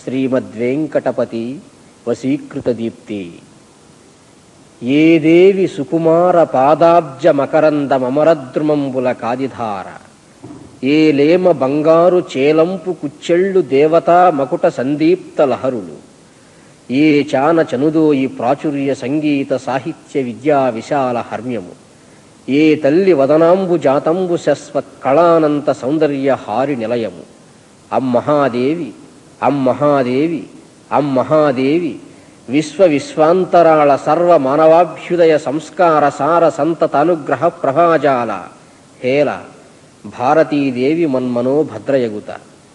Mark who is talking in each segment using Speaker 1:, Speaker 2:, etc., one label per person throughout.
Speaker 1: శ్రీమద్వేంకటపతి వశీకృత దీప్తి ఏ దేవి సుకుమార పాదాబ్జ మకరంద మమరద్రుమంబుల కాదిధార ఏ లేమ బంగారు చేలంపు కుచ్చెళ్ళు దేవతా మకుట సందీప్త లహరులు ఏ చాన చనుదోయి ప్రాచుర్య సంగీత సాహిత్య విద్యా విశాల హర్మ్యము ఏ తల్లి వదనాంబు జాతంబు శస్వత్ కళానంత సౌందర్య హారి నిలయము అమ్మహాదేవి అమ్మహాదేవి అమ్మహాదేవి విశ్వ విశ్వాంతరాళ సర్వ మానవాభ్యుదయ సంస్కార సార సంతత అనుగ్రహ ప్రభాజాల హేల భారతీదేవి మన్మనో భద్రయగుత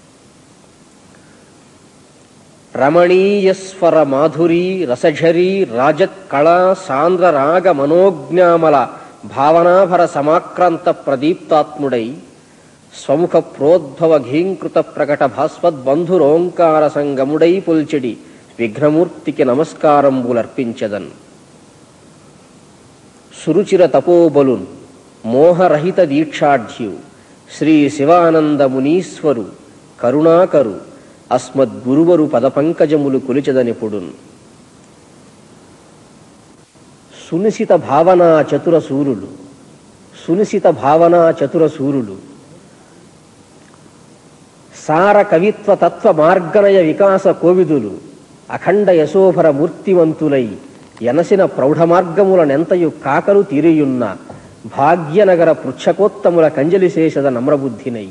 Speaker 1: రమణీయస్వర మాధురీ రసఝరీ రాజత్ కళా సాంద్ర రాగ మనోజ్ఞామల భావనాభర సమాక్రాంత ప్రదీప్తాత్ముడై స్వముఖ ప్రోద్భవ ఘీంకృత ప్రకట భాస్వద్బంధురోంకార సంగముడై పొల్చెడి విఘ్నమూర్తికి నమస్కారంబులర్పించదన్ సురుచిర తపోబలున్ మోహరహిత దీక్షాఢ్యు శ్రీ శివానంద మునీశ్వరు కరుణాకరు అస్మద్గురువరు పదపంకజములు కొలిచెదనిపుడున్ సునిశిత భావనా చతుర సూరులు సునిశిత భావనా చతుర సూరులు సార కవిత్వ తత్వ మార్గనయ వికాస కోవిదులు అఖండ యశోభర మూర్తివంతులై ఎనసిన ప్రౌఢమార్గములనెంతయు కాకలు తీరియున్న భాగ్యనగర పృచ్ఛకోత్తముల కంజలిశేషద నమ్రబుద్ధినై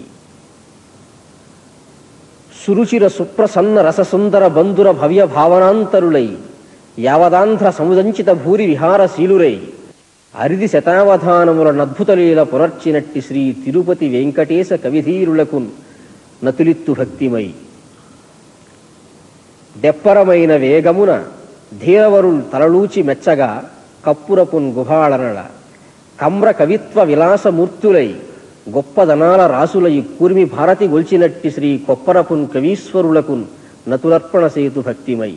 Speaker 1: సురుచిర సుప్రసన్న రససుందర బంధుర భవ్య భావనాంతరులై యావదాంధ్ర సముదంచిత భూరి విహారశీలురై అరిది శతావధానముల నద్భుతలీల పునర్చినట్టి శ్రీ తిరుపతి వెంకటేశ కవిధీరులకు నతులిత్తు భక్తిమై దెప్పరమైన వేగమున ధీరవరుల్ తలలూచి మెచ్చగా కప్పురపున్ గుహాళనల కమ్ర కవిత్వ విలాసమూర్తులై గొప్పదనాల రాసులై కూర్మి భారతి గొల్చినట్టి శ్రీ కొప్పరపున్ కవీశ్వరులకున్ నతులర్పణ సేతు భక్తిమై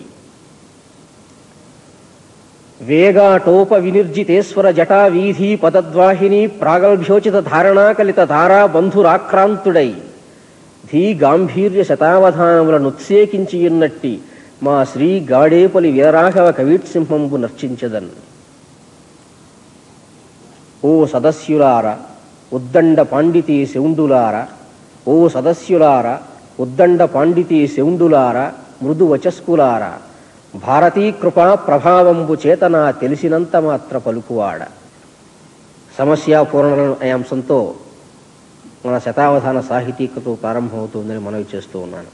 Speaker 1: వేగాటోప వినిర్జితేశ్వర జటా వీధి పదద్వాహిని ప్రాగల్భ్యోచిత ధారణాకలిత ధారా బంధురాక్రాంతుడై ధీ గాంభీర్య శతావధానముల నుత్సేకించియున్నట్టి మా శ్రీ గాడేపలి వీరరాఘవ కవీట్సింహంబు నర్చించదన్ ఓ సదస్యులార ఉద్దండ పాండితీ శౌండులార ఓ సదస్యులార ఉద్దండ పాండితీ శౌండులార మృదు వచస్కులార భారతీ కృపా ప్రభావంబు చేతన తెలిసినంత మాత్ర పలుకువాడ సమస్యాపూర్ణ అనే అంశంతో మన శతావధాన సాహితీకృత ప్రారంభమవుతుందని మనవి చేస్తూ ఉన్నాను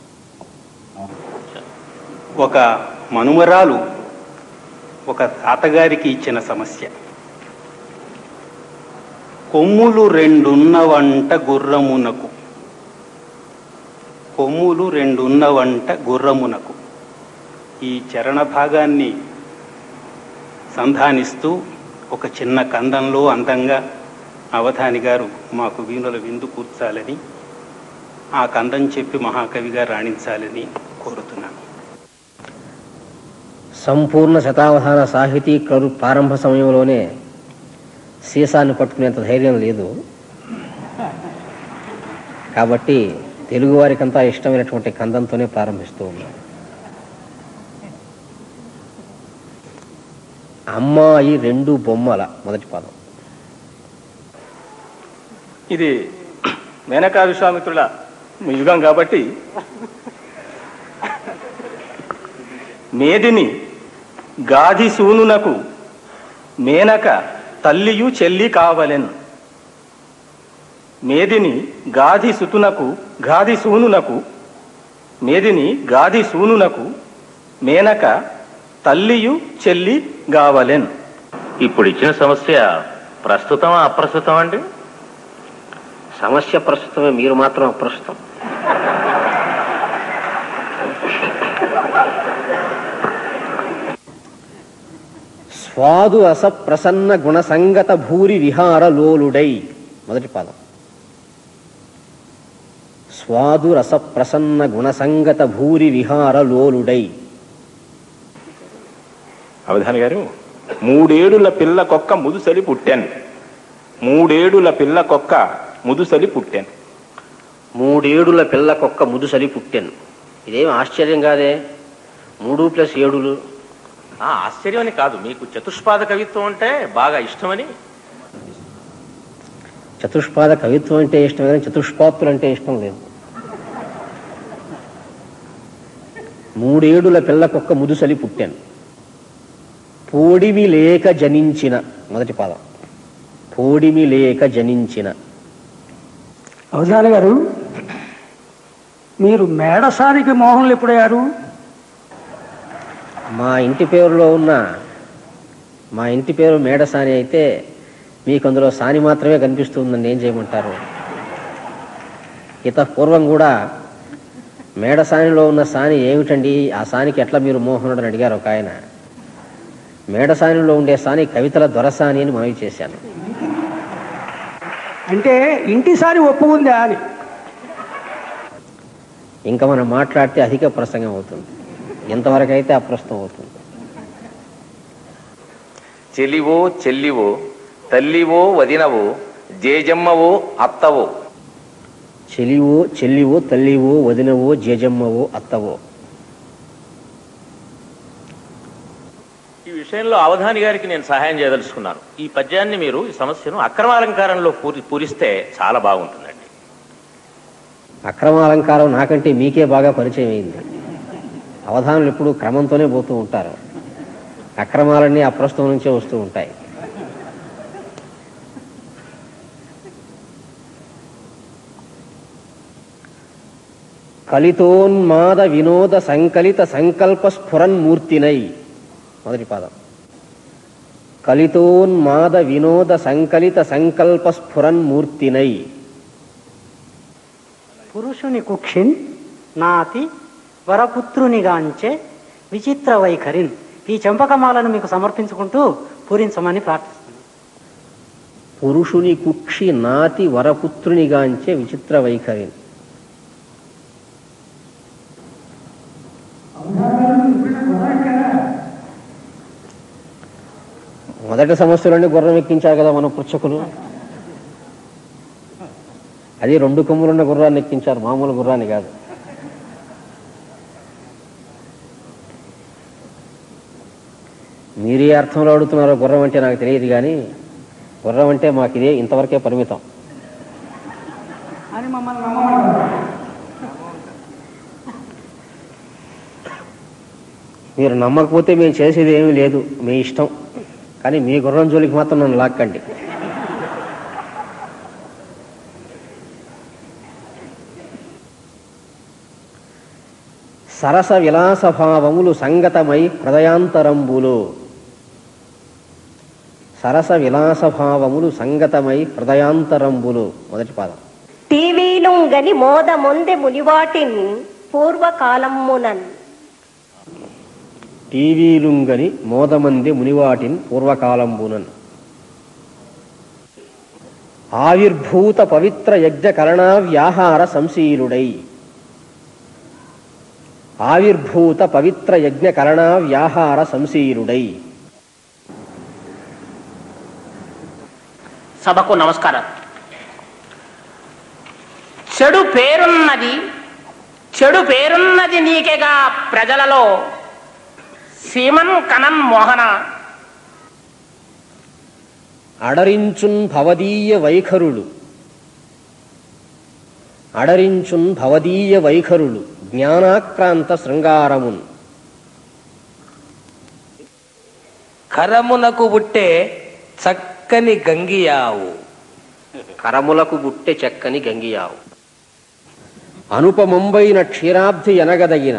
Speaker 2: ఒక మనుమరాలు ఒక తాతగారికి ఇచ్చిన సమస్య కొమ్ములు రెండున్నవంట గుర్రమునకు కొమ్ములు రెండున్నవంట గుర్రమునకు ఈ చరణ భాగాన్ని సంధానిస్తూ ఒక చిన్న కందంలో అందంగా అవధాని గారు మాకు వీణుల విందు కూర్చాలని ఆ కందం చెప్పి మహాకవిగా రాణించాలని కోరుతున్నాను
Speaker 1: సంపూర్ణ శతావధాన సాహితీకరు ప్రారంభ సమయంలోనే సీసాన్ని పట్టుకునేంత ధైర్యం లేదు కాబట్టి తెలుగువారికంతా ఇష్టమైనటువంటి కందంతోనే ప్రారంభిస్తూ ఉన్నాం అమ్మాయి రెండు బొమ్మల మొదటి పదం
Speaker 3: ఇది మేనకా విశ్వామిత్రుల యుగం కాబట్టి మేదిని గాధి సూనునకు మేనక తల్లియు చెల్లి కావలెన్ మేదిని గాధి సుతునకు గాధి సూనునకు మేదిని గాధి సూనునకు మేనక తల్లియు చెల్లి గావలెన్
Speaker 4: ఇప్పుడు ఇచ్చిన సమస్య ప్రస్తుతమా అప్రస్తుతం అండి
Speaker 1: సమస్య ప్రస్తుతమే మీరు మాత్రం అప్రస్తుతం స్వాదు రస ప్రసన్న గుణసంగత భూరి విహార లోలుడై మొదటి పదం స్వాదు రస ప్రసన్న గుణసంగత భూరి విహార లోలుడై
Speaker 5: అవధాని గారు మూడేడుల పిల్ల కొక్క ముదుసలి పుట్టాను మూడేడుల పిల్ల కొక్క ముదుసలి పుట్టాను
Speaker 1: మూడేడుల పిల్లకొక్క ముదుసలి పుట్టెను ఇదేం ఆశ్చర్యం కాదే మూడు ప్లస్ ఏడులు
Speaker 4: ఆ ఆశ్చర్యం అని కాదు మీకు చతుష్పాద కవిత్వం అంటే బాగా ఇష్టమని
Speaker 1: చతుష్పాద కవిత్వం అంటే ఇష్టం కానీ చతుష్పాత్తులు అంటే ఇష్టం లేదు మూడేడుల పిల్లకొక్క ముదుసలి పుట్టాను పోడిమి లేక జనించిన మొదటి పాదం పోడిమి లేక జనించిన
Speaker 6: అవధాని గారు మీరు మేడసానికి మోహన్లు ఎప్పుడయ్యారు
Speaker 1: మా ఇంటి పేరులో ఉన్న మా ఇంటి పేరు మేడసాని అయితే మీకు అందులో సాని మాత్రమే కనిపిస్తుందండి ఏం చేయమంటారు ఇత పూర్వం కూడా మేడసానిలో ఉన్న సాని ఏమిటండి ఆ సానికి ఎట్లా మీరు మోహనుడు అని అడిగారు ఒక ఆయన మేడసానిలో ఉండే సాని కవితల దొరసాని అని మనవి చేశాను
Speaker 6: అంటే ఇంటిసారి ఒప్పుకుందా అని
Speaker 1: ఇంకా మనం మాట్లాడితే అధిక ప్రసంగం అవుతుంది ఎంతవరకు అయితే అప్రస్తుతం అవుతుంది
Speaker 4: చెలివో చెల్లివో తల్లివో వదినవో జేజమ్మవో అత్తవో
Speaker 1: చెలివో చెల్లివో తల్లివో వదినవో జేజమ్మవో అత్తవో
Speaker 4: ఈ విషయంలో అవధాని గారికి నేను సహాయం చేయదలుచుకున్నాను ఈ పద్యాన్ని మీరు ఈ సమస్యను అక్రమాలంకారంలో పూరి పూరిస్తే చాలా బాగుంటుందండి
Speaker 1: అక్రమాలంకారం నాకంటే మీకే బాగా పరిచయం అయింది అవధానులు ఎప్పుడు క్రమంతోనే పోతూ ఉంటారు అక్రమాలన్నీ అప్రస్తుతం నుంచే వస్తూ ఉంటాయి కలితోన్మాద వినోద సంకలిత సంకల్ప స్ఫురన్మూర్తినై మొదటి పాదం కలితోన్మాద వినోద సంకలిత సంకల్ప స్ఫురన్మూర్తినై
Speaker 7: పురుషుని కుక్షిన్ నాతి వరపుత్రునిగాంచే విచిత్ర వైఖరిన్ ఈ చంపకమాలను మీకు సమర్పించుకుంటూ పూరించమని ప్రార్థిస్తున్నాను
Speaker 1: పురుషుని కుక్షి నాతి వరపుత్రునిగాంచే విచిత్ర వైఖరి మొదటి సమస్యలోనే గుర్రం ఎక్కించారు కదా మన పుచ్చకులు అది రెండు కొమ్ములున్న గుర్రాన్ని ఎక్కించారు మామూలు గుర్రాన్ని కాదు మీరే అర్థంలో అడుగుతున్నారో గుర్రం అంటే నాకు తెలియదు కానీ గుర్రం అంటే మాకు ఇదే ఇంతవరకే పరిమితం
Speaker 6: అని మమ్మల్ని నమ్మమంటారు
Speaker 1: మీరు నమ్మకపోతే మేము చేసేది ఏమీ లేదు మీ ఇష్టం కానీ మీ గుర్రం జోలికి మాత్రం నన్ను లాక్కండి సరస విలాస భావములు సంగతమై హృదయాంతరంబులు సరస విలాస భావములు సంగతమై హృదయాంతరంబులు మొదటి పాదం
Speaker 8: టీవీలుంగని మోదమొందె మునివాటిన్ పూర్వకాలమ్మునన్
Speaker 1: టీవీలుంగని మోదమంది మునివాటిన్ పూర్వకాలంబునన్ ఆవిర్భూత పవిత్ర యజ్ఞ కరణా వ్యాహార సంశీలుడై ఆవిర్భూత పవిత్ర యజ్ఞ కరణా వ్యాహార సంశీలుడై
Speaker 9: సభకు నమస్కారం చెడు పేరున్నది చెడు పేరున్నది నీకేగా ప్రజలలో సీమన్ కనన్ మోహన
Speaker 1: అడరించున్ భవదీయ వైఖరులు అడరించున్ భవదీయ వైఖరులు జ్ఞానాక్రాంత శృంగారమున్
Speaker 10: కరమునకు బుట్టే చక్కని గంగియావు
Speaker 1: కరములకు బుట్టె చెక్కని గంగియావు అనుపమంబైన క్షీరాబ్ధి ఎనగదగిన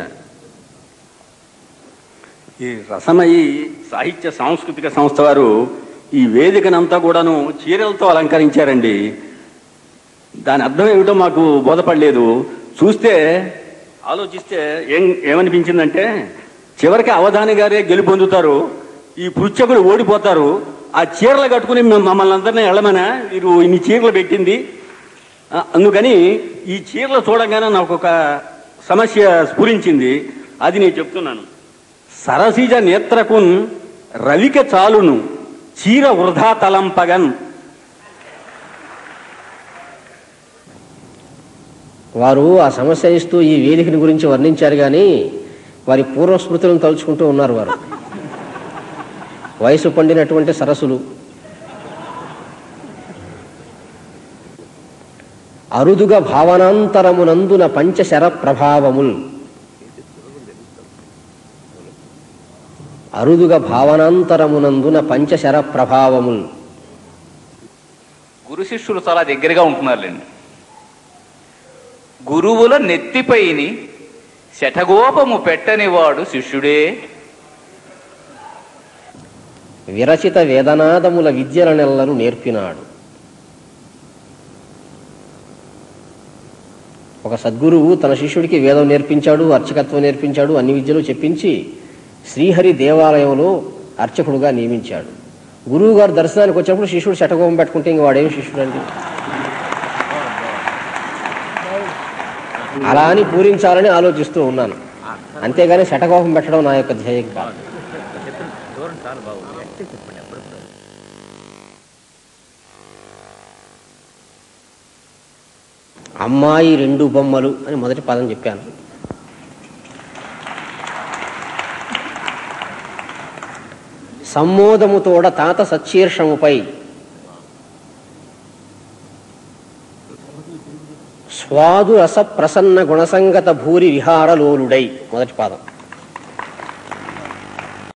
Speaker 11: ఈ రసమయి సాహిత్య సాంస్కృతిక సంస్థ వారు ఈ వేదికనంతా కూడాను చీరలతో అలంకరించారండి దాని అర్థం ఏమిటో మాకు బోధపడలేదు చూస్తే ఆలోచిస్తే ఏం ఏమనిపించిందంటే చివరికి అవధాని గారే గెలుపొందుతారు ఈ పృచ్ఛకులు ఓడిపోతారు ఆ చీరలు కట్టుకుని మేము మమ్మల్ని అందరినీ వెళ్ళమనా మీరు ఇన్ని చీరలు పెట్టింది ఆ, అందుకని ఈ చీరలు చూడగానే నాకు ఒక సమస్య స్ఫురించింది అది నేను చెప్తున్నాను సరసిజ నేత్రకున్ రవిక చాలును చీర వృధా తలంపగన్
Speaker 1: వారు ఆ సమస్య ఇస్తూ ఈ వేదికని గురించి వర్ణించారు కానీ వారి పూర్వస్మృతులను తలుచుకుంటూ ఉన్నారు వారు వయసు పండినటువంటి సరస్సులు అరుదుగా భావనాంతరమునందున పంచశర ప్రభావముల్ అరుదుగా భావనాంతరమునందున పంచశర ప్రభావముల్
Speaker 12: గురు శిష్యులు చాలా దగ్గరగా ఉంటున్నారులేండి గురువుల నెత్తిపైని శఠగోపము పెట్టనివాడు శిష్యుడే
Speaker 1: విరచిత వేదనాదముల విద్యలనెల్లను నేర్పినాడు ఒక సద్గురువు తన శిష్యుడికి వేదం నేర్పించాడు అర్చకత్వం నేర్పించాడు అన్ని విద్యలు చెప్పించి శ్రీహరి దేవాలయంలో అర్చకుడుగా నియమించాడు గురువు గారు దర్శనానికి వచ్చినప్పుడు శిష్యుడు శటకోపం పెట్టుకుంటే ఇంక వాడేం శిష్యుడు అండి అలా అని పూరించాలని ఆలోచిస్తూ ఉన్నాను అంతేగాని శటకోపం పెట్టడం నా యొక్క ధ్యేయం కాదు అమ్మాయి రెండు బొమ్మలు అని మొదటి పదం చెప్పాను సమ్మోదముతోడ తాత సచ్చీర్షముపై స్వాదు రస ప్రసన్న గుణసంగత భూరి విహారలోలుడై మొదటి పాదం